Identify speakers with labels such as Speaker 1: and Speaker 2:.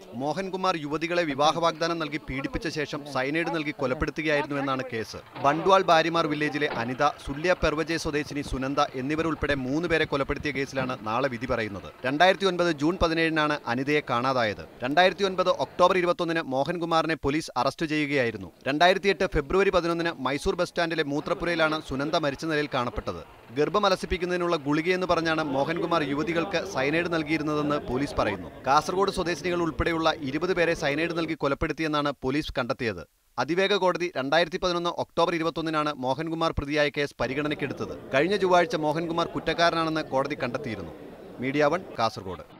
Speaker 1: മോഹൻകുമാർ യുവതികളെ വിവാഹ വാഗ്ദാനം നൽകി പീഡിപ്പിച്ച ശേഷം സൈനൈഡ് നൽകി കൊലപ്പെടുത്തുകയായിരുന്നുവെന്നാണ് കേസ് ബണ്ട്വാൾ ബാരിമാർ വില്ലേജിലെ അനിത സുല്യ പെർവജെ സ്വദേശിനി സുനന്ദ എന്നിവരുൾപ്പെടെ മൂന്ന് പേരെ കൊലപ്പെടുത്തിയ കേസിലാണ് നാളെ വിധി പറയുന്നത് രണ്ടായിരത്തി ഒൻപത് ജൂൺ പതിനേഴിനാണ് അനിതയെ കാണാതായത് രണ്ടായിരത്തി ഒൻപത് ഒക്ടോബർ ഇരുപത്തൊന്നിന് മോഹൻകുമാറിനെ പോലീസ് അറസ്റ്റ് ചെയ്യുകയായിരുന്നു രണ്ടായിരത്തി എട്ട് ഫെബ്രുവരി പതിനൊന്നിന് മൈസൂർ ബസ് സ്റ്റാൻഡിലെ മൂത്രപ്പുരയിലാണ് സുനന്ദ മരിച്ച നിലയിൽ കാണപ്പെട്ടത് ഗർഭം അലസിപ്പിക്കുന്നതിനുള്ള ഗുളികയെന്ന് പറഞ്ഞാണ് മോഹൻകുമാർ യുവതികൾക്ക് സൈനൈഡ് നൽകിയിരുന്നതെന്ന് പോലീസ് പറയുന്നു കാസർഗോഡ് സ്വദേശിനികൾ ഉൾപ്പെടെയുള്ള ഇരുപത് പേരെ സൈനൈഡ് നൽകി കൊലപ്പെടുത്തിയെന്നാണ് പോലീസ് കണ്ടെത്തിയത് അതിവേഗ കോടതി രണ്ടായിരത്തി പതിനൊന്ന് ഒക്ടോബർ ഇരുപത്തൊന്നിനാണ് മോഹൻകുമാർ പ്രതിയായ കേസ് പരിഗണനയ്ക്കെടുത്തത് കഴിഞ്ഞ ചൊവ്വാഴ്ച മോഹൻകുമാർ കുറ്റക്കാരനാണെന്ന് കോടതി കണ്ടെത്തിയിരുന്നു മീഡിയ വൺ കാസർഗോഡ്